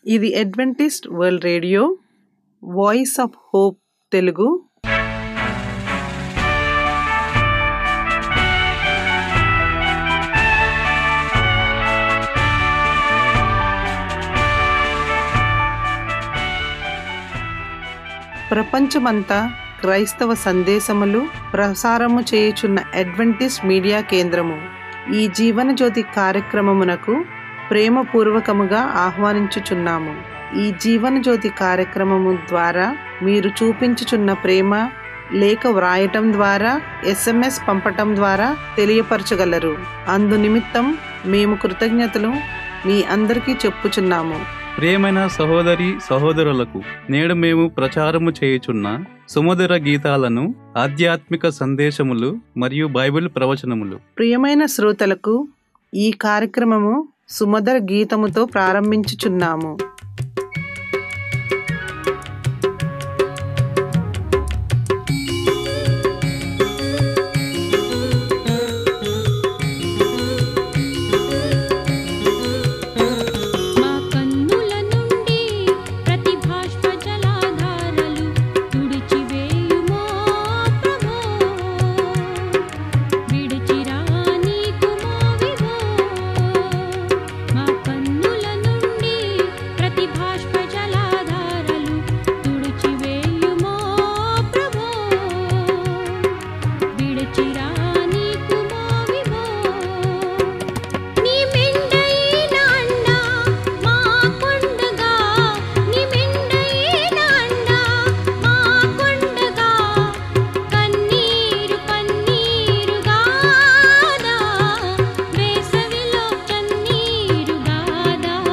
ఇది Adventist World Radio Voice of Hope Telugu ప్రపంచమంతా క్రైస్తవ సందేశములు ప్రసారము చేయుచున్న అడ్వెంటిస్ట్ మీడియా కేంద్రము ఈ జీవన జ్యోతి కార్యక్రమమునకు ప్రేమపూర్వకముగా ఆహ్వానించుచున్నాము ఈ జీవన జ్యోతి కార్యక్రమము ద్వారా మీరు చూపించుచున్న ప్రేమ లేఖ వ్రాయటం ద్వారా ఎస్ఎంఎస్ పంపటం ద్వారా తెలియపరచగలరు అందు నిమిత్తం మేము కృతజ్ఞతలు మీ అందరికీ చెప్పుచున్నాము ప్రియమైన సహోదరి సహోదరులకు నేడు మేము ప్రచారము చేయుచున్న సుమధుర గీతాలను ఆధ్యాత్మిక సందేశములు మరియు బైబిల్ ప్రవచనములు ప్రియమైన శ్రోతలకు ఈ కార్యక్రమము సుమధుర గీతముతో ప్రారంభించుచున్నాము మా కన్నుల నుండి ప్రతి బాష్ప జలాధారలు తుడిచివేయుమా ప్రభో విడిచిరా నీకు మోవివో మా కన్నుల నుండి ప్రతి బాష్ప జలాధారలు తుడిచివేయుమా ప్రభో విడిచిరా నీకు మోవివో నీ మెండైన అండ మాకుండగా నీ మెండైన అండ మాకుండగా కన్నీరు కన్నీరుగాదా వేసవిలో కన్నీరుగాదా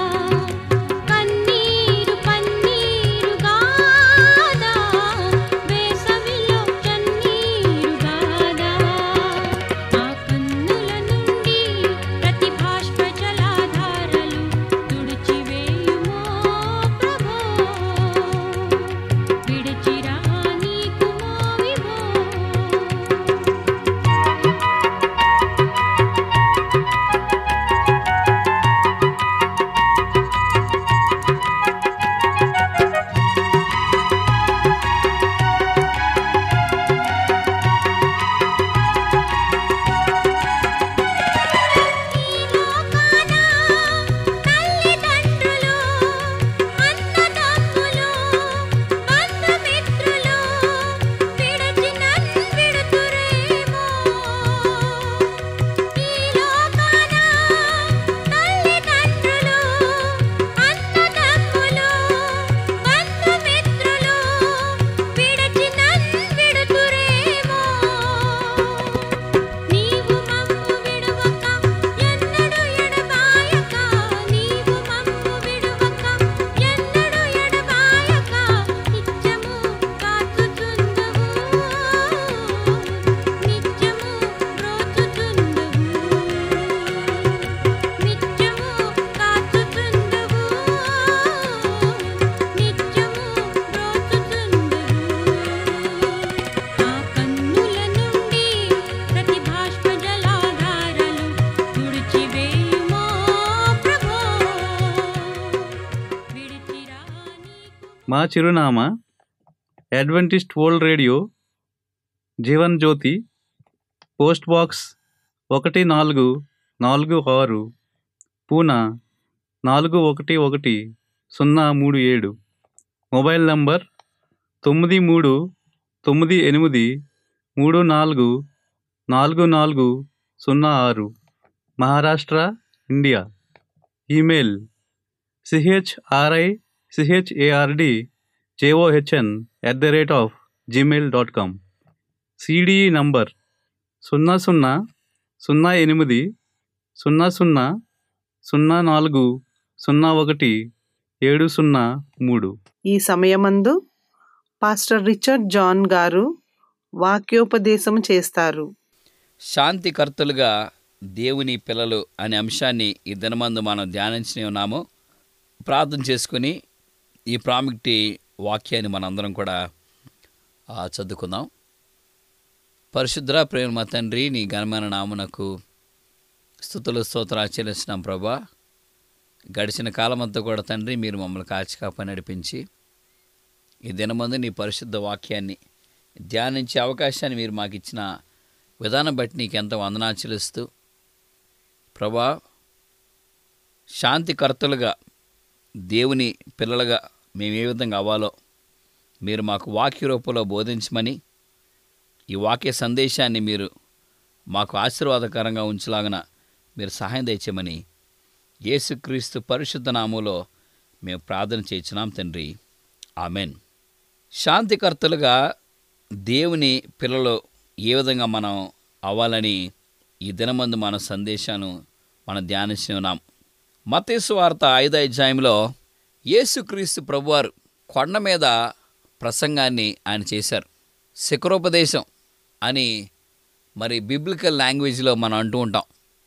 కన్నీరు కన్నీరుగాదా వేసవిలో కన్నీరుగాదా ఆ కన్నుల నుండి ప్రతి బాష్ప జలాధారలు తుడిచివేయుమో ప్రభో విడిచిరా నీకు మోవివో లోకాన తల్లిదండ్రులు అన్నదమ్ములు బంధుమిత్రులు విడచిన విడుతురేమో ఈ లోకాన తల్లిదండ్రులు అన్నదమ్ములు బంధుమిత్రులు విడచిన విడుతురేమో నీవు మమ్ము విడువక ఎన్నడు ఎడబాయక నీవు మమ్ము విడువక ఎన్నడు ఎడబాయక నిత్యము కాచుచుందువు నిత్యము బ్రోచుచుందువు నిత్యము కాచుచుందువు నిత్యము బ్రోచుచుందువు ఆ కన్నుల నుండి ప్రతి బాష్ప జలాధారలు తుడిచివేయుమో ప్రభో విడిచిరా నీకు మా చిరునామా Adventist World Radio Jeevan Jyothi post box ఒకటి నాలుగు నాలుగు ఆరు పూనా నాలుగు ఒకటి ఒకటి సున్నా మూడు ఏడు మొబైల్ నంబర్ తొమ్మిది మూడు తొమ్మిది ఎనిమిది మూడు నాలుగు నాలుగు నాలుగు సున్నా ఆరు Maharashtra India email C H R I C H A R D J O H N at the rate of Gmail dot com C D E number సున్నా సున్నా సున్నా ఎనిమిది సున్నా సున్నా సున్నా నాలుగు సున్నా ఒకటి ఏడు సున్నా మూడు ఈ సమయమందు పాస్టర్ రిచర్డ్ జాన్ గారు వాక్యోపదేశం చేస్తారు శాంతికర్తలుగా దేవుని పిల్లలు అనే అంశాన్ని ఈ దినమందు మనం ధ్యానించి ఉన్నాము ప్రార్థన చేసుకుని ఈ ప్రాముఖ్యటి వాక్యాన్ని మనందరం కూడా ఆ, చదువుకుందాం పరిశుద్ర ప్రేమ మా తండ్రి నీ ఘనమైన నామునకు స్థుతులు స్తోత్రాలు చెల్లిస్తున్నాం ప్రభా గడిచిన కాలమంతా కూడా తండ్రి మీరు మమ్మల్ని కాచి కాపని నడిపించి ఈ దినమందు నీ పరిశుద్ధ వాక్యాన్ని ధ్యానించే అవకాశాన్ని మీరు మాకు ఇచ్చిన విధానం బట్టి నీకు ఎంతో వందనాలు చెల్లిస్తూ ప్రభా శాంతికర్తలుగా దేవుని పిల్లలుగా మేము ఏ విధంగా అవ్వాలో మీరు మాకు వాక్య రూపంలో బోధించమని ఈ వాక్య సందేశాన్ని మీరు మాకు ఆశీర్వాదకరంగా ఉంచలాగన మీరు సహాయం తెచ్చమని యేసుక్రీస్తు పరిశుద్ధ నామంలో మేము ప్రార్థన చేయించున్నాం తండ్రి ఆమెన్ శాంతికర్తలుగా దేవుని పిల్లలు ఏ విధంగా మనం అవ్వాలని ఈ దినమందు మన సందేశాన్ని మనం ధ్యానిస్తున్నాం మతేసు వార్త ఐదో అధ్యాయంలో యేసుక్రీస్తు ప్రభువారు కొండ మీద ప్రసంగాన్ని ఆయన చేశారు శిఖరోపదేశం అని మరి బిబ్లికల్ లాంగ్వేజ్లో మనం అంటూ ఉంటాం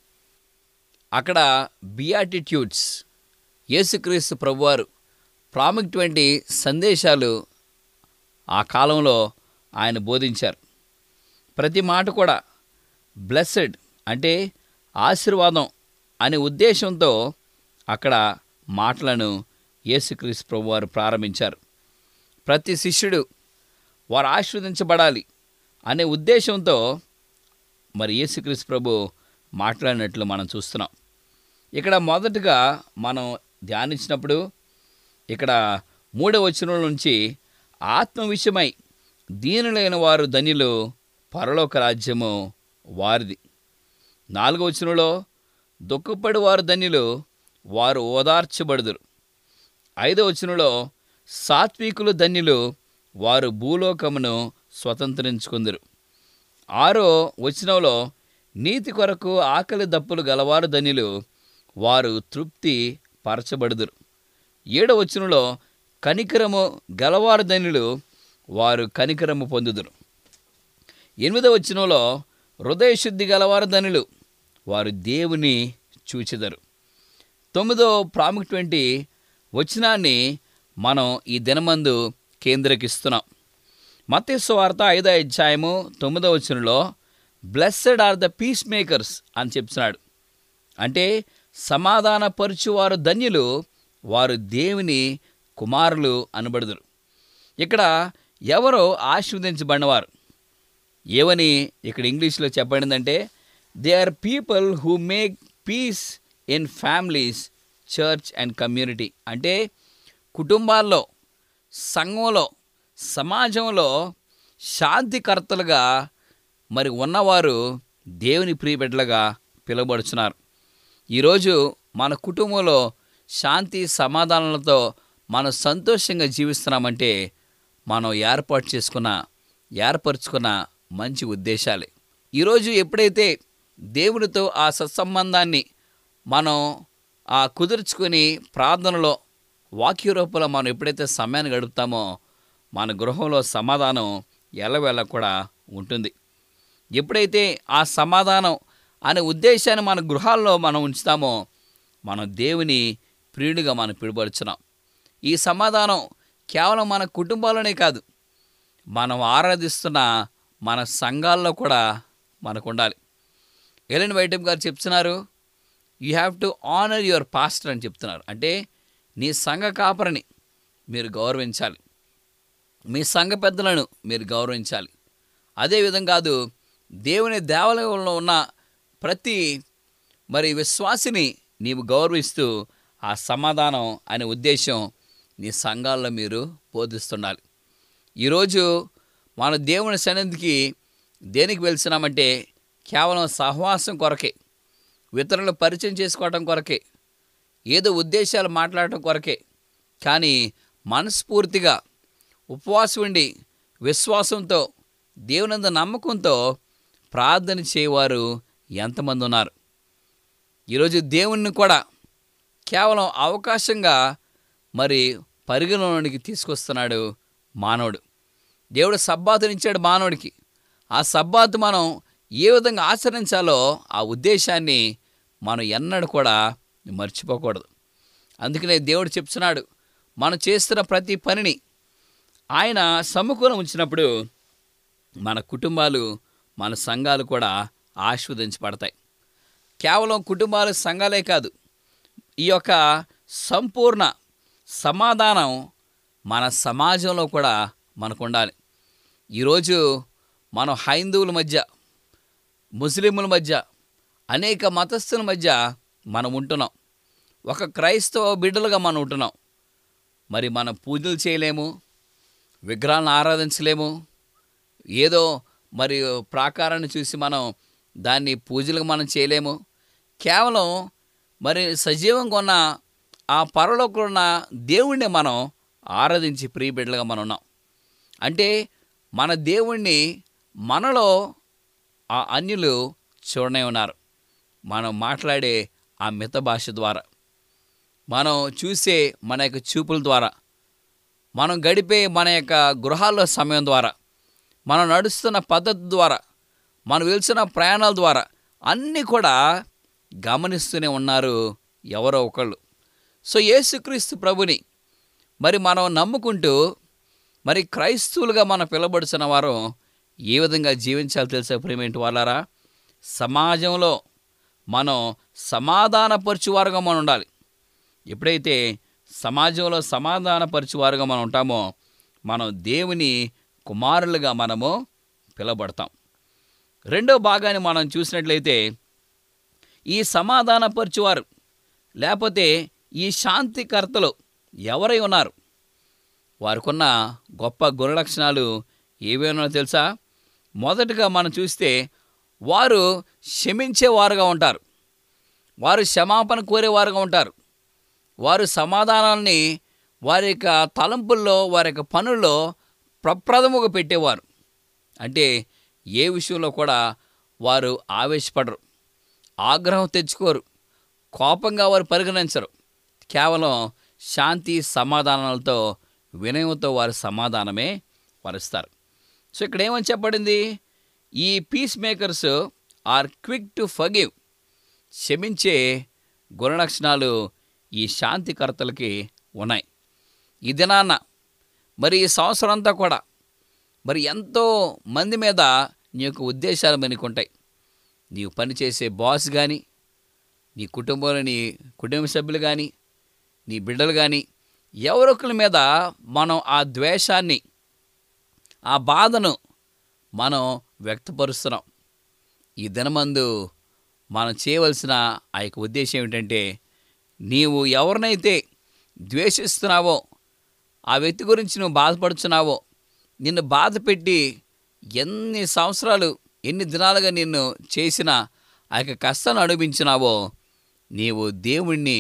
అక్కడ బియాటిట్యూడ్స్ యేసుక్రీస్తు ప్రభువారు ప్రాముఖ్యమైన సందేశాలు ఆ కాలంలో ఆయన బోధించారు ప్రతి మాట కూడా బ్లెస్సెడ్ అంటే ఆశీర్వాదం అనే ఉద్దేశంతో అక్కడ మాటలను యేసుక్రీస్తు ప్రభువారు ప్రారంభించారు ప్రతి శిష్యుడు వారు ఆశీర్వదించబడాలి అనే ఉద్దేశంతో మరి యేసుక్రీస్తు ప్రభు మాట్లాడినట్లు మనం చూస్తున్నాం ఇక్కడ మొదటగా మనం ధ్యానించినప్పుడు ఇక్కడ మూడవ వచనం నుంచి ఆత్మ విషయమై దీనులైన వారు ధన్యులు పరలోక రాజ్యము వారిది నాలుగవ వచనంలో దుఃఖపడి వారు ధన్యులు వారు ఓదార్చబడుదురు ఐదవ వచనంలో సాత్వికులు ధన్యులు వారు భూలోకమును స్వతంత్రించుకుందరు ఆరో వచనంలో నీతి కొరకు ఆకలి దప్పులు గలవారు ధన్యులు వారు తృప్తి పరచబడుదురు ఏడవ వచనంలో కనికరము గలవారు ధన్యులు వారు కనికరము పొందుదురు ఎనిమిదవ వచనంలో హృదయశుద్ధి గలవారు ధనులు వారు దేవుని చూచెదరు తొమ్మిదో ప్రాముఖ్యమైన వచనాన్ని మనం ఈ దినమందు కేంద్రీకరిస్తున్నాం మత్స్సు వార్త ఐదో అధ్యాయము తొమ్మిదో వచనంలో blessed are the peace makers అని చెప్తున్నాడు అంటే సమాధానపరుచువారు ధన్యులు వారు దేవుని కుమారులు అనబడుదురు ఇక్కడ ఎవరో ఆశీర్వదించబడినవారు ఏమని ఇక్కడ ఇంగ్లీష్లో చెప్పబడిందంటే they are people who make peace in families church and community అంటే కుటుంబాల్లో సంఘంలో సమాజంలో శాంతికర్తలుగా మరి ఉన్నవారు దేవుని ప్రియబిడ్డలుగా పిలువబడుచున్నారు ఈరోజు మన కుటుంబంలో శాంతి సమాధానాలతో మనం సంతోషంగా జీవిస్తున్నామంటే మనం ఏర్పాటు చేసుకున్న ఏర్పరచుకున్న మంచి ఉద్దేశాలే ఈరోజు ఎప్పుడైతే దేవునితో ఆ సత్సంబంధాన్ని మనం ఆ కుదుర్చుకొని ప్రార్థనలో వాక్య రూపంలో మనం ఎప్పుడైతే సమయాన్ని గడుపుతామో మన గృహంలో సమాధానం ఎల్లవేళ కూడా ఉంటుంది ఎప్పుడైతే ఆ సమాధానం అనే ఉద్దేశాన్ని మన గృహాల్లో మనం ఉంచుతామో మనం దేవుని ప్రియుడిగా మనం పిలుపడుచున్నాం ఈ సమాధానం కేవలం మన కుటుంబాల్లోనే కాదు మనం ఆరాధిస్తున్న మన సంఘాల్లో కూడా మనకు ఉండాలి ఎలెన్ వైటం గారు చెప్తున్నారు you have to honour your pastor అని చెప్తున్నారు అంటే నీ సంఘ కాపరిని మీరు గౌరవించాలి మీ సంఘ పెద్దలను మీరు గౌరవించాలి అదేవిధంగా కాదు దేవుని దేవాలయంలో ఉన్న ప్రతి మరి విశ్వాసిని నీవు గౌరవిస్తూ ఆ సమాధానం అనే ఉద్దేశం నీ సంఘాల్లో మీరు బోధిస్తుండాలి ఈరోజు మన దేవుని సన్నిధికి దేనికి వెళ్తున్నామంటే కేవలం సహవాసం కొరకే ఇతరులు పరిచయం చేసుకోవడం కొరకే ఏదో ఉద్దేశాలు మాట్లాడటం కొరకే కానీ మనస్ఫూర్తిగా ఉపవాసం ఉండి విశ్వాసంతో దేవునంద నమ్మకంతో ప్రార్థన చేయవారు ఎంతమంది ఉన్నారు ఈరోజు దేవుణ్ణి కూడా కేవలం అవకాశంగా మరి పరిగణలోనికి తీసుకొస్తున్నాడు మానవుడు దేవుడు సబ్బాతునిచ్చాడు మానవుడికి ఆ సబ్బాతు మనం ఏ విధంగా ఆచరించాలో ఆ ఉద్దేశాన్ని మనం ఎన్నడూ కూడా మర్చిపోకూడదు అందుకనే దేవుడు చెప్తున్నాడు మనం చేస్తున్న ప్రతి పనిని ఆయన సమకూలం ఉంచినప్పుడు మన కుటుంబాలు మన సంఘాలు కూడా ఆస్వాదించబడతాయి కేవలం కుటుంబాలు సంఘాలే కాదు ఈ యొక్క సంపూర్ణ సమాధానం మన సమాజంలో కూడా మనకు ఉండాలి ఈరోజు మనం హైందువుల మధ్య ముస్లింల మధ్య అనేక మతస్థుల మధ్య మనం ఉంటున్నాం ఒక క్రైస్తవ బిడ్డలుగా మనం ఉంటున్నాం మరి మనం పూజలు చేయలేము విగ్రహాలను ఆరాధించలేము ఏదో మరి ప్రాకారాన్ని చూసి మనం దాన్ని పూజలకు మనం చేయలేము కేవలం మరి సజీవంగా ఉన్న ఆ పరలోకంలో ఉన్న దేవుణ్ణి మనం ఆరాధించి ప్రియ బిడ్డలుగా మనం ఉన్నాం అంటే మన దేవుణ్ణి మనలో ఆ అన్యులు చూడనే ఉన్నారు మనం మాట్లాడే ఆ మిత భాష ద్వారా మనం చూసే మన యొక్క చూపుల ద్వారా మనం గడిపే మన యొక్క గృహాల్లో సమయం ద్వారా మనం నడుస్తున్న పద్ధతి ద్వారా మనం వెళ్తున్న ప్రయాణాల ద్వారా అన్నీ కూడా గమనిస్తూనే ఉన్నారు ఎవరో ఒకళ్ళు సో యేసుక్రీస్తు ప్రభుని మరి మనం నమ్ముకుంటూ మరి క్రైస్తవులుగా మనం పిలబడుతున్న వారు ఏ విధంగా జీవించాలో తెలిసే ప్రేమేంటి వాళ్ళారా సమాజంలో మనం సమాధానపరచువారుగా మనం ఉండాలి ఎప్పుడైతే సమాజంలో సమాధానపరచువారుగా మనం ఉంటామో మనం దేవుని కుమారులుగా మనము పిలబడతాం రెండో భాగాన్ని మనం చూసినట్లయితే ఈ సమాధానపరచువారు లేకపోతే ఈ శాంతికర్తలు ఎవరై ఉన్నారు వారికున్న గొప్ప గుణలక్షణాలు ఏవేనో తెలుసా మొదటగా మనం చూస్తే వారు క్షమించేవారుగా ఉంటారు వారు క్షమాపణ కోరేవారుగా ఉంటారు వారు సమాధానాన్ని వారి యొక్క తలంపుల్లో వారి యొక్క పనుల్లో ప్రప్రథముగా పెట్టేవారు అంటే ఏ విషయంలో కూడా వారు ఆవేశపడరు ఆగ్రహం తెచ్చుకోరు కోపంగా వారు పరిగణించరు కేవలం శాంతి సమాధానాలతో వినయంతో వారి సమాధానమే వరుస్తారు సో ఇక్కడ ఏమని చెప్పబడింది ఈ peace makers are quick to forgive క్షమించే గుణలక్షణాలు ఈ శాంతికర్తలకి ఉన్నాయి ఈ దినాన్న మరి ఈ సంవత్సరం అంతా కూడా మరి ఎంతో మంది మీద నీ యొక్క ఉద్దేశాలు మనకుంటాయి నీవు పనిచేసే బాస్ కానీ నీ కుటుంబంలో నీ కుటుంబ సభ్యులు కానీ నీ బిడ్డలు కానీ ఎవరొకరి మీద మనం ఆ ద్వేషాన్ని ఆ బాధను మనం వ్యక్తపరుస్తున్నాం ఈ దినమందు మనం చేయవలసిన ఆ యొక్క ఉద్దేశం ఏమిటంటే నీవు ఎవరినైతే ద్వేషిస్తున్నావో ఆ వ్యక్తి గురించి నువ్వు బాధపడుతున్నావో నిన్ను బాధ పెట్టి ఎన్ని సంవత్సరాలు ఎన్ని దినాలుగా నిన్ను చేసిన ఆ యొక్క కష్టాన్ని అనుభవించినావో నీవు దేవుణ్ణి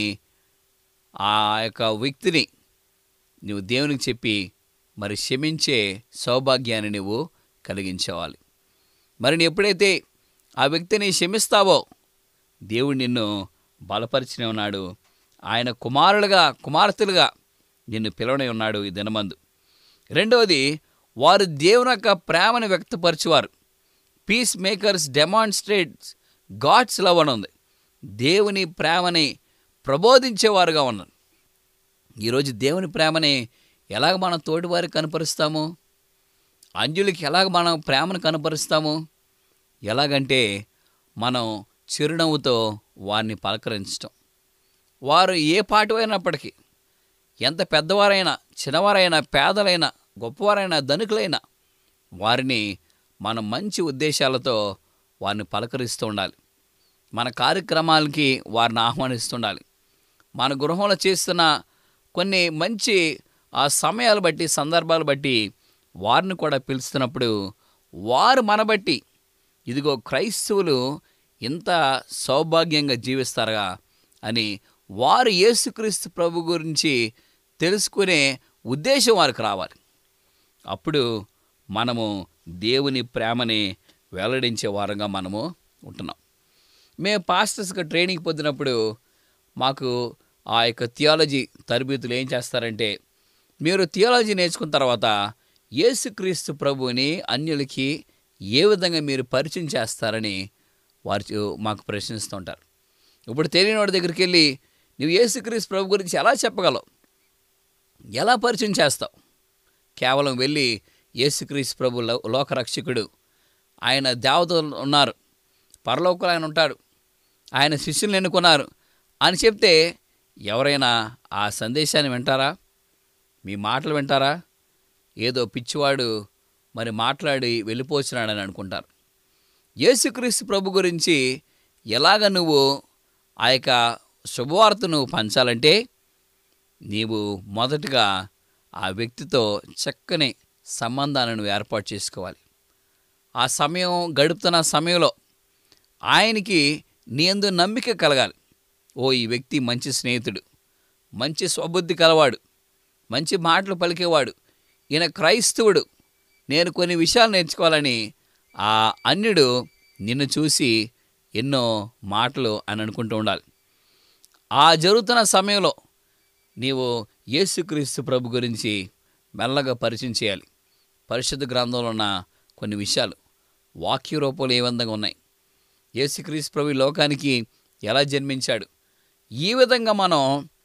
ఆ యొక్క వ్యక్తిని నువ్వు దేవునికి చెప్పి మరి క్షమించే సౌభాగ్యాన్ని నువ్వు కలిగించేవాలి మరి నువ్వు ఎప్పుడైతే ఆ వ్యక్తిని క్షమిస్తావో దేవుడు నిన్ను బలపరిచినే ఉన్నాడు ఆయన కుమారులుగా కుమార్తెలుగా నిన్ను పిలవనే ఉన్నాడు ఈ దినమందు రెండవది వారు దేవుని యొక్క ప్రేమను వ్యక్తపరిచేవారు peace makers demonstrates God's love అని ఉంది దేవుని ప్రేమని ప్రబోధించేవారుగా ఉన్నారు ఈరోజు దేవుని ప్రేమని ఎలాగ మనం తోటివారికి కనపరుస్తాము అంజులకి ఎలాగ మనం ప్రేమను కనపరుస్తాము ఎలాగంటే మనం చిరునవ్వుతో వారిని పలకరించటం వారు ఏ పాటువైనప్పటికీ ఎంత పెద్దవారైనా చిన్నవారైనా పేదలైనా గొప్పవారైనా ధనికులైనా వారిని మనం మంచి ఉద్దేశాలతో వారిని పలకరిస్తూ ఉండాలి మన కార్యక్రమాలకి వారిని ఆహ్వానిస్తుండాలి మన గృహంలో చేస్తున్న కొన్ని మంచి ఆ సమయాలు బట్టి సందర్భాలు బట్టి వారిని కూడా పిలుస్తున్నప్పుడు వారు మన బట్టి ఇదిగో క్రైస్తవులు ఇంత సౌభాగ్యంగా జీవిస్తారుగా అని వారు యేసుక్రీస్తు ప్రభు గురించి తెలుసుకునే ఉద్దేశం వారికి రావాలి అప్పుడు మనము దేవుని ప్రేమని వెల్లడించే వారంగా మనము ఉంటున్నాం మేము పాస్టర్స్గా ట్రైనింగ్ పొందినప్పుడు మాకు ఆ యొక్క థియాలజీ తరబేతులు ఏం చేస్తారంటే మీరు థియాలజీ నేర్చుకున్న తర్వాత యేసుక్రీస్తు ప్రభువుని అన్యులకి ఏ విధంగా మీరు పరిచయం చేస్తారని వారు చూ- మాకు ప్రశ్నిస్తుంటారు ఇప్పుడు తెలియని వాడి దగ్గరికి వెళ్ళి నువ్వు యేసుక్రీస్తు ప్రభు గురించి ఎలా చెప్పగలవు ఎలా పరిచయం చేస్తావు కేవలం వెళ్ళి యేసుక్రీస్తు ప్రభు లో- లోకరక్షకుడు ఆయన దేవతలు ఉన్నారు పరలోకంలో ఆయన ఉంటాడు ఆయన శిష్యులను ఎన్నుకున్నారు అని చెప్తే ఎవరైనా ఆ సందేశాన్ని వింటారా మీ మాటలు వింటారా ఏదో పిచ్చివాడు మరి మాట్లాడి వెళ్ళిపోతున్నాడని అనుకుంటారు యేసుక్రీస్తు ప్రభు గురించి ఎలాగ నువ్వు ఆ యొక్క శుభవార్తను పంచాలంటే నీవు మొదటగా ఆ వ్యక్తితో చక్కని సంబంధాలను ఏర్పాటు చేసుకోవాలి ఆ సమయం గడుపుతున్న సమయంలో ఆయనకి నీ యందు నమ్మిక కలగాలి ఓ ఈ వ్యక్తి మంచి స్నేహితుడు మంచి స్వబుద్ధి కలవాడు మంచి మాటలు పలికేవాడు ఈయన క్రైస్తవుడు నేను కొన్ని విషయాలు నేర్చుకోవాలని ఆ అన్యుడు నిన్ను చూసి ఎన్నో మాటలు అని అనుకుంటూ ఉండాలి ఆ జరుగుతున్న సమయంలో నీవు యేసుక్రీస్తు ప్రభు గురించి మెల్లగా పరిచయం చేయాలి పరిశుద్ధ గ్రంథంలో ఉన్న కొన్ని విషయాలు వాక్య రూపంలో ఏ విధంగా ఉన్నాయి యేసుక్రీస్తు ప్రభు ఈ లోకానికి ఎలా జన్మించాడు ఈ విధంగా మనం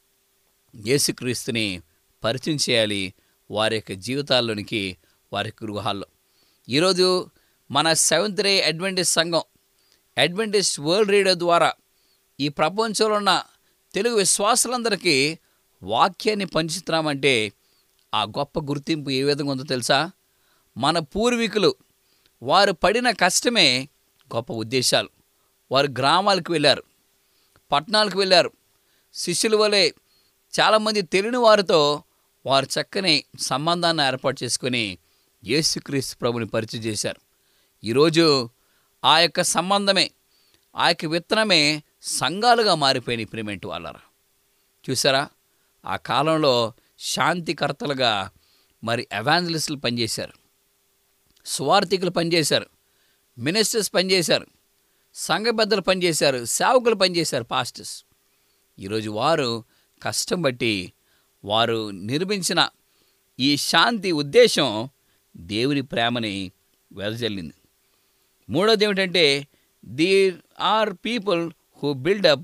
యేసుక్రీస్తుని పరిచయం చేయాలి వారి యొక్క జీవితాల్లోనికి వారి యొక్క గృహాల్లో ఈరోజు మన సెవెంత్ డే అడ్వెంటిస్ట్ సంఘం అడ్వెంటిస్ట్ వరల్డ్ రేడియో ద్వారా ఈ ప్రపంచంలో ఉన్న తెలుగు విశ్వాసులందరికీ వాక్యాన్ని పంచుతున్నామంటే ఆ గొప్ప గుర్తింపు ఏ విధంగా ఉందో తెలుసా మన పూర్వీకులు వారు పడిన కష్టమే గొప్ప ఉద్దేశాలు వారు గ్రామాలకు వెళ్ళారు పట్టణాలకు వెళ్ళారు శిష్యుల వలె చాలామంది తెలియని వారితో వారు చక్కని సంబంధాన్ని ఏర్పాటు చేసుకొని యేసుక్రీస్తు ప్రభుని పరిచయం చేశారు ఈరోజు ఆ యొక్క సంబంధమే ఆ యొక్క విత్తనమే సంఘాలుగా మారిపోయినాయి ప్రిమెంట్ వాళ్ళరా చూసారా ఆ కాలంలో శాంతికర్తలుగా మరి ఎవాంజలిస్టులు పనిచేశారు స్వార్థికులు పనిచేశారు మినిస్టర్స్ పనిచేశారు సంఘ పెద్దలు పనిచేశారు సేవకులు పనిచేశారు పాస్టర్స్ ఈరోజు వారు కష్టం బట్టి వారు నిర్మించిన ఈ శాంతి ఉద్దేశం దేవుని ప్రేమని వెదజల్లింది మూడోది ఏమిటంటే there are people who build up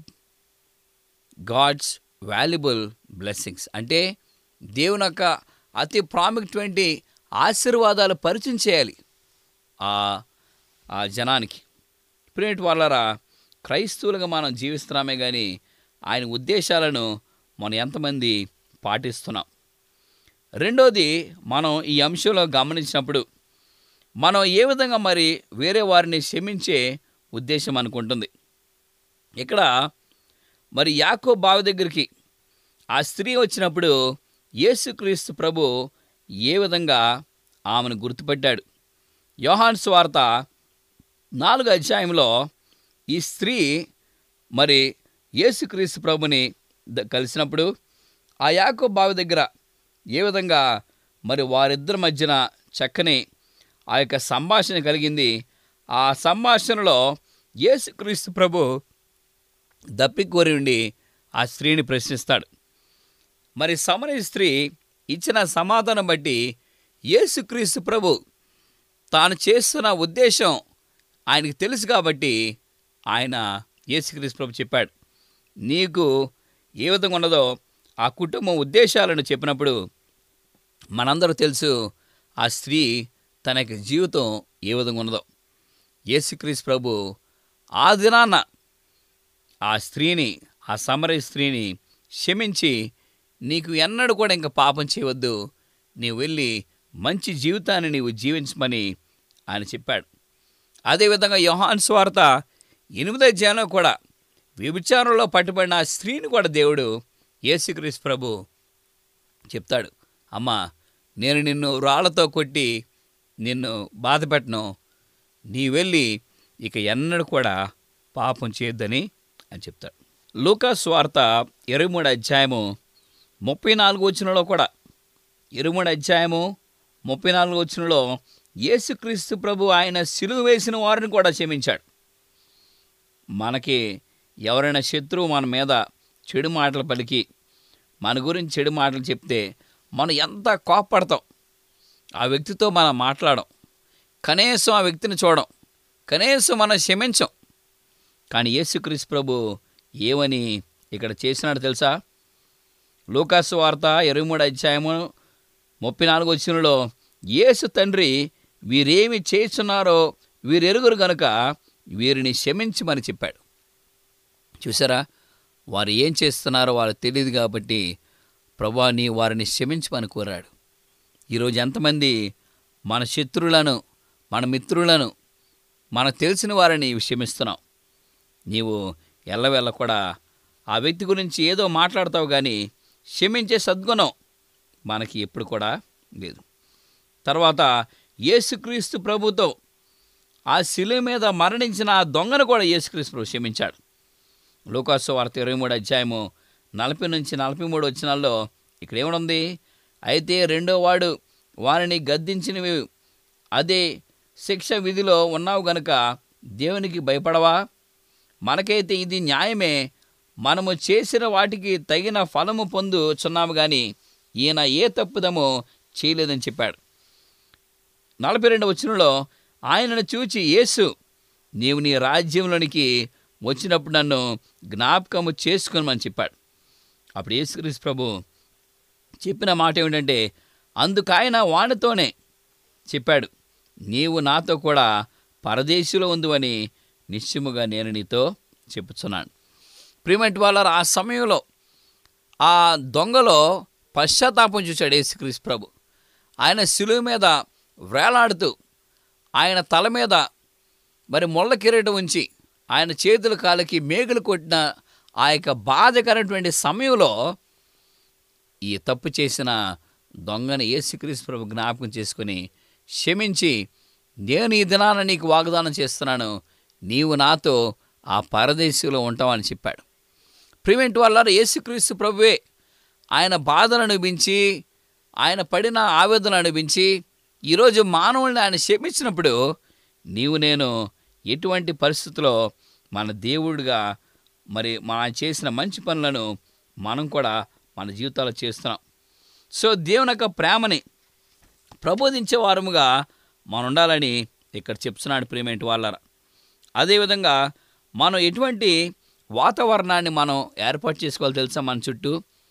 God's valuable blessings అంటే దేవుని యొక్క అతి ప్రాముఖ్యమైన ఆశీర్వాదాలు పరిచయం చేయాలి ఆ ఆ జనానికి ప్రేమిటి వాళ్ళరా క్రైస్తవులుగా మనం జీవిస్తున్నామే కానీ ఆయన ఉద్దేశాలను మనం ఎంతమంది పాటిస్తున్నాం రెండోది మనం ఈ అంశంలో గమనించినప్పుడు మనం ఏ విధంగా మరి వేరే వారిని క్షమించే ఉద్దేశం అనుకుంటుంది ఇక్కడ మరి యాకో బావి దగ్గరికి ఆ స్త్రీ వచ్చినప్పుడు యేసుక్రీస్తు ప్రభు ఏ విధంగా ఆమెను గుర్తుపెట్టాడు యోహాన్ స్వార్త నాలుగు అధ్యాయంలో ఈ స్త్రీ మరి యేసుక్రీస్తు ప్రభుని ద- కలిసినప్పుడు ఆ యాకో బావి దగ్గర ఏ విధంగా మరి వారిద్దరి మధ్యన చక్కని ఆ యొక్క సంభాషణ కలిగింది ఆ సంభాషణలో యేసుక్రీస్తు ప్రభు దప్పికోరి ఉండి ఆ స్త్రీని ప్రశ్నిస్తాడు మరి సమర స్త్రీ ఇచ్చిన సమాధానం బట్టి యేసుక్రీస్తు ప్రభు తాను చేస్తున్న ఉద్దేశం ఆయనకి తెలుసు కాబట్టి ఆయన యేసుక్రీస్తు ప్రభు చెప్పాడు నీకు ఏ విధంగా ఉన్నదో ఆ కుటుంబం ఉద్దేశాలను చెప్పినప్పుడు మనందరూ తెలుసు ఆ స్త్రీ తన యొక్క జీవితం ఏ విధంగా ఉన్నదో యేసుక్రీస్తు ప్రభు ఆ దినాన ఆ స్త్రీని ఆ సమరయ స్త్రీని క్షమించి నీకు ఎన్నడూ కూడా ఇంకా పాపం చేయవద్దు నీవు వెళ్ళి మంచి జీవితాన్ని నీవు జీవించమని ఆయన చెప్పాడు అదేవిధంగా యోహాన్ స్వార్త ఎనిమిదో అధ్యాయంలో కూడా వ్యభిచారంలో పట్టుబడిన ఆ స్త్రీని కూడా దేవుడు యేసుక్రీస్తు ప్రభు చెప్తాడు అమ్మా నేను నిన్ను రాళ్లతో కొట్టి నిన్ను బాధ పెట్టను నీ వెళ్ళి ఇక ఎన్నడూ కూడా పాపం చేయొద్దని అని చెప్తాడు లూకా స్వార్త ఇరవై మూడు అధ్యాయము ముప్పై నాలుగు వచ్చినలో కూడా ఇరవై మూడు అధ్యాయము ముప్పై నాలుగు వచ్చినలో యేసుక్రీస్తు ప్రభు ఆయన సిలువ వేసిన వారిని కూడా క్షమించాడు మనకి ఎవరైనా శత్రువు మన మీద చెడు మాటలు పలికి మన గురించి చెడు మాటలు చెప్తే మనం ఎంత కోప్పడతాం ఆ వ్యక్తితో మనం మాట్లాడం కనీసం ఆ వ్యక్తిని చూడం కనీసం మనం క్షమించం కానీ యేసుక్రీస్తు ప్రభు ఏమని ఇక్కడ చేసినాడు తెలుసా లూకాసు వార్త ఇరవై మూడు అధ్యాయము ముప్పై నాలుగు వచ్చినలో యేసు తండ్రి వీరేమి చేస్తున్నారో వీరెరుగురు గనుక వీరిని క్షమించమని చెప్పాడు చూసారా వారు ఏం చేస్తున్నారో వాళ్ళకి తెలియదు కాబట్టి ప్రభా నీ వారిని క్షమించమని కోరాడు ఈరోజు ఎంతమంది మన శత్రువులను మన మిత్రులను మనకు తెలిసిన వారిని క్షమిస్తున్నాం నీవు ఎల్లవెల్ల కూడా ఆ వ్యక్తి గురించి ఏదో మాట్లాడతావు కానీ క్షమించే సద్గుణం మనకి ఎప్పుడు కూడా లేదు తర్వాత యేసుక్రీస్తు ప్రభుతో ఆ శిలువ మీద మరణించిన ఆ దొంగను కూడా యేసుక్రీస్తు ప్రభు క్షమించాడు లూకాసు వార్త ఇరవై మూడు అధ్యాయము నలభై నుంచి నలభై మూడు వచ్చినాల్లో ఇక్కడ ఏమనుంది అయితే రెండో వాడు వారిని గద్దించినవి అదే శిక్ష విధిలో ఉన్నావు గనుక దేవునికి భయపడవా మనకైతే ఇది న్యాయమే మనము చేసిన వాటికి తగిన ఫలము పొందుచున్నాము కానీ ఈయన ఏ తప్పుదమో చేయలేదని చెప్పాడు నలభై రెండు వచనంలో ఆయనను చూచి యేసు నీవు నీ రాజ్యంలోనికి వచ్చినప్పుడు నన్ను జ్ఞాపకము చేసుకోమని చెప్పాడు అప్పుడు యేసుక్రీస్తు ప్రభు చెప్పిన మాట ఏమిటంటే అందుకు ఆయన వానితోనే చెప్పాడు నీవు నాతో కూడా పరదేశంలో ఉందని నిశ్చయముగా నేను నీతో చెప్పుచున్నాను ప్రిమెంట్ వాళ్ళ ఆ సమయంలో ఆ దొంగలో పశ్చాత్తాపం చూశాడు యేసుక్రీస్తు ప్రభు ఆయన శిలువ మీద వేలాడుతూ ఆయన తల మీద మరి ముళ్ళ కిరీటం ఉంచి ఆయన చేతుల కాళ్ళకి మేగులు కొట్టిన ఆ యొక్క బాధకరమైనటువంటి సమయంలో ఈ తప్పు చేసిన దొంగని యేసుక్రీస్తు ప్రభు జ్ఞాపకం చేసుకుని క్షమించి నేను ఈ దినాన నీకు వాగ్దానం చేస్తున్నాను నీవు నాతో ఆ పరదేశంలో ఉంటావని చెప్పాడు ప్రివెంట్ వల్ల యేసుక్రీస్తు ప్రభువే ఆయన బాధను అనిపించి ఆయన పడిన ఆవేదన అనిపించి ఈరోజు మానవుల్ని ఆయన క్షమించినప్పుడు నీవు నేను ఎటువంటి పరిస్థితుల్లో మన దేవుడిగా మరి మనం చేసిన మంచి పనులను మనం కూడా మన జీవితాల్లో చేస్తున్నాం సో దేవుని యొక్క ప్రేమని ప్రబోధించే వారముగా మనం ఉండాలని ఇక్కడ చెప్తున్నాడు ప్రేమేంటి వాళ్ళ అదేవిధంగా మనం ఎటువంటి వాతావరణాన్ని మనం ఏర్పాటు చేసుకోవాలి తెలుసా మన చుట్టూ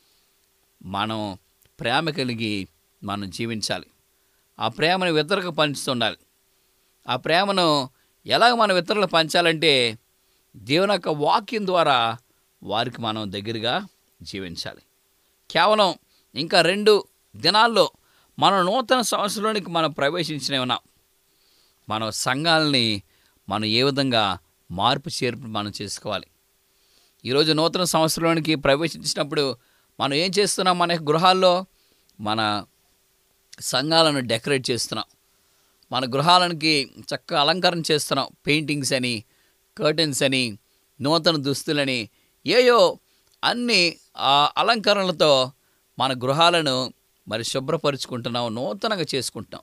మనం ప్రేమ కలిగి మనం జీవించాలి ఆ ప్రేమను ఇతరులకు పంచుతుండాలి ఆ ప్రేమను ఎలాగ మనం ఇతరులకు పంచాలంటే దేవుని యొక్క వాక్యం ద్వారా వారికి మనం దగ్గరగా జీవించాలి కేవలం ఇంకా రెండు దినాల్లో మన నూతన సంవత్సరంలోనికి మనం ప్రవేశించిన ఉన్నాం మన సంఘాలని మనం ఏ విధంగా మార్పు చేర్పు మనం చేసుకోవాలి ఈరోజు నూతన సంవత్సరంలోనికి ప్రవేశించినప్పుడు మనం ఏం చేస్తున్నాం మన గృహాల్లో మన సంఘాలను డెకరేట్ చేస్తున్నాం మన గృహాలకి చక్కగా అలంకరణ చేస్తున్నాం పెయింటింగ్స్ అని కర్టన్స్ అని నూతన దుస్తులని ఏయో అన్ని ఆ అలంకరణలతో మన గృహాలను మరి శుభ్రపరుచుకుంటున్నాం నూతనంగా చేసుకుంటున్నాం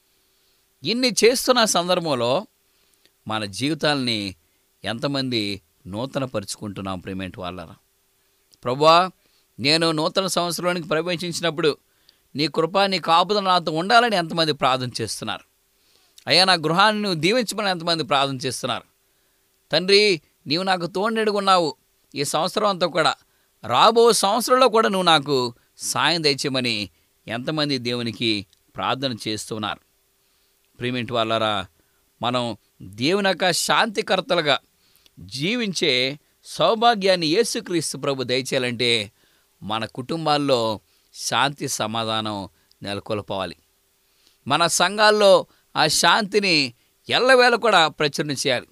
ఇన్ని చేస్తున్న సందర్భంలో మన జీవితాల్ని ఎంతమంది నూతన పరుచుకుంటున్నాం ప్రేమేంటి వాళ్ళరా ప్రభా నేను నూతన సంవత్సరానికి ప్రవేశించినప్పుడు నీ కృప నీ కాపుదల నాతో ఉండాలని ఎంతమంది ప్రార్థన చేస్తున్నారు అయ్యా నా గృహాన్ని నువ్వు దీవించమని ఎంతమంది ప్రార్థన చేస్తున్నారు తండ్రి నీవు నాకు తోడెడుగున్నావు ఈ సంవత్సరం అంతా కూడా రాబో సంవత్సరంలో కూడా నువ్వు నాకు సాయం దయచేయమని ఎంతమంది దేవునికి ప్రార్థన చేస్తున్నారు ప్రేమింటి వాళ్ళరా మనం దేవుని యొక్క శాంతికర్తలుగా జీవించే సౌభాగ్యాన్ని యేసుక్రీస్తు ప్రభు దయచేయాలంటే మన కుటుంబాల్లో శాంతి సమాధానం నెలకొల్పవాలి మన సంఘాల్లో ఆ శాంతిని ఎల్లవేళ కూడా ప్రచురణ చేయాలి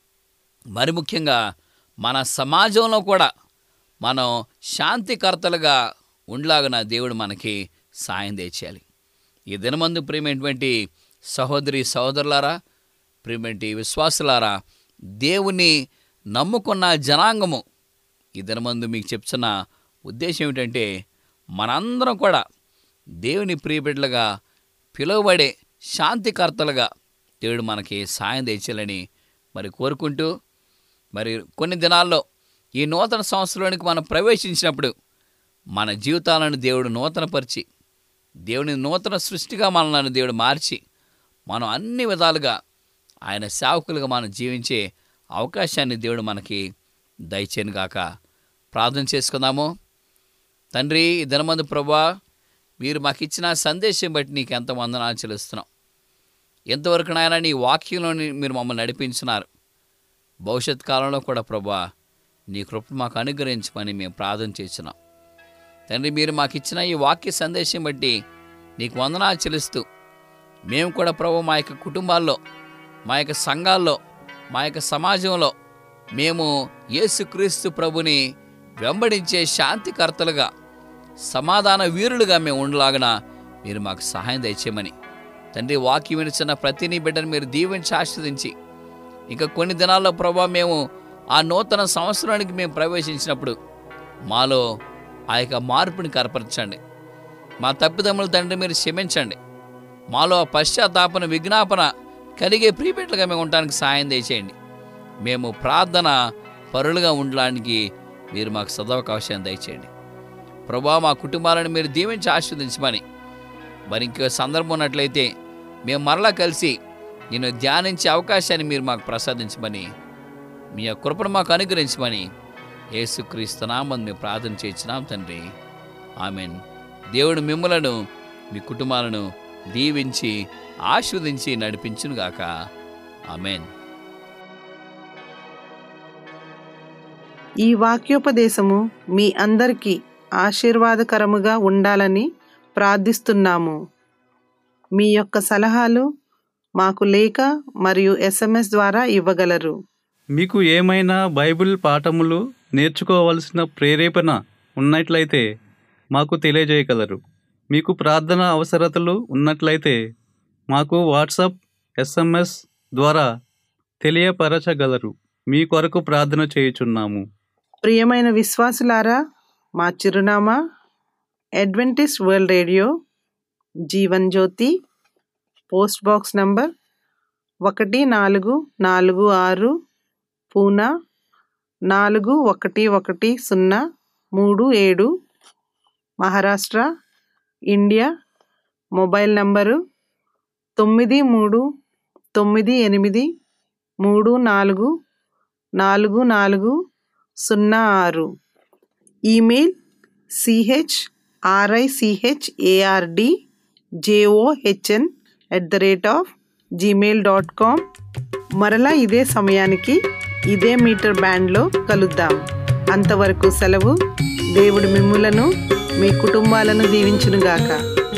మరి ముఖ్యంగా మన సమాజంలో కూడా మనం శాంతికర్తలుగా ఉండలాగిన దేవుడు మనకి సాయం తెచ్చేయాలి ఈ దినమందు ప్రేమైనటువంటి సహోదరి సహోదరులారా ప్రేమేంటి విశ్వాసులారా దేవుని నమ్ముకున్న జనాంగము ఈ దినమందు మీకు చెప్తున్న ఉద్దేశం ఏమిటంటే మనందరం కూడా దేవుని ప్రియబిడ్డలుగా పిలువబడే శాంతికర్తలుగా దేవుడు మనకి సాయం తెచ్చాలని మరి కోరుకుంటూ మరి కొన్ని దినాల్లో ఈ నూతన సంవత్సరంలోనికి మనం ప్రవేశించినప్పుడు మన జీవితాలను దేవుడు నూతనపరిచి దేవుని నూతన సృష్టిగా మనల్ని దేవుడు మార్చి మనం అన్ని విధాలుగా ఆయన సేవకులుగా మనం జీవించే అవకాశాన్ని దేవుడు మనకి దయచేను గాక ప్రార్థన చేసుకుందాము తండ్రి ఈ దినమందు ప్రభా మీరు మాకు ఇచ్చిన సందేశం బట్టి నీకు ఎంత వందనాలు చెల్లిస్తున్నాం ఎంతవరకు నాయన నీ వాక్యంలోని మీరు మమ్మల్ని నడిపించినారు భవిష్యత్ కాలంలో కూడా ప్రభా నీ కృప మాకు అనుగ్రహించమని మేము ప్రార్థన చేస్తున్నాం తండ్రి మీరు మాకు ఇచ్చిన ఈ వాక్య సందేశం బట్టి నీకు వందనాలు చెల్లిస్తూ మేము కూడా ప్రభు మా యొక్క కుటుంబాల్లో మా యొక్క సంఘాల్లో మా యొక్క సమాజంలో మేము యేసుక్రీస్తు ప్రభుని వెంబడించే శాంతికర్తలుగా సమాధాన వీరులుగా మేము ఉండలాగన మీరు మాకు సహాయం దయచేయమని తండ్రి వాక్యం వినిచిన ప్రతి నీ బిడ్డను మీరు దీవించి ఆస్వాదించి ఇంకా కొన్ని దినాల్లో ప్రభా మేము ఆ నూతన సంవత్సరానికి మేము ప్రవేశించినప్పుడు మాలో ఆ యొక్క మార్పుని కనపరచండి మా తప్పిదమ్ముల తండ్రి మీరు క్షమించండి మాలో ఆ పశ్చాత్తాపన విజ్ఞాపన కలిగే ప్రీపెట్లుగా మేము ఉండడానికి సాయం దయచేయండి మేము ప్రార్థన పరులుగా ఉండడానికి మీరు మాకు సదవకాశాన్ని దయచేయండి ప్రభా మా కుటుంబాలను మీరు దీవించి ఆస్వాదించమని మరి ఇంకో సందర్భం ఉన్నట్లయితే మేము మరలా కలిసి నేను ధ్యానించే అవకాశాన్ని మీరు మాకు ప్రసాదించమని మీ యొక్క కృపను మాకు అనుగ్రహించమని యేసుక్రీస్తు నామని మేము ప్రార్థన చేయించినాం తండ్రి ఆమెన్ దేవుడు మిమ్మలను మీ కుటుంబాలను దీవించి ఆస్వాదించి నడిపించునుగాక ఆమెన్ ఈ వాక్యోపదేశము మీ అందరికీ ఆశీర్వాదకరముగా ఉండాలని ప్రార్థిస్తున్నాము మీ యొక్క సలహాలు మాకు లేఖ మరియు ఎస్ఎంఎస్ ద్వారా ఇవ్వగలరు మీకు ఏమైనా బైబిల్ పాఠములు నేర్చుకోవలసిన ప్రేరేపణ ఉన్నట్లయితే మాకు తెలియజేయగలరు మీకు ప్రార్థన అవసరతలు ఉన్నట్లయితే మాకు వాట్సాప్ ఎస్ఎంఎస్ ద్వారా తెలియపరచగలరు మీ కొరకు ప్రార్థన చేయుచున్నాము ప్రియమైన విశ్వాసులారా మా చిరునామా Adventist World Radio Jeevan Jyothi post box number ఒకటి నాలుగు నాలుగు ఆరు పూనా నాలుగు ఒకటి ఒకటి సున్నా మూడు ఏడు మహారాష్ట్ర ఇండియా మొబైల్ నంబరు తొమ్మిది మూడు తొమ్మిది ఎనిమిది మూడు నాలుగు నాలుగు నాలుగు సున్నా ఆరు email C H R I C H A R D J O H N at the rate of Gmail dot com మరలా ఇదే సమయానికి ఇదే మీటర్ బ్యాండ్లో కలుద్దాం అంతవరకు సెలవు దేవుడు మిమ్ములను మీ కుటుంబాలను దీవించునుగాక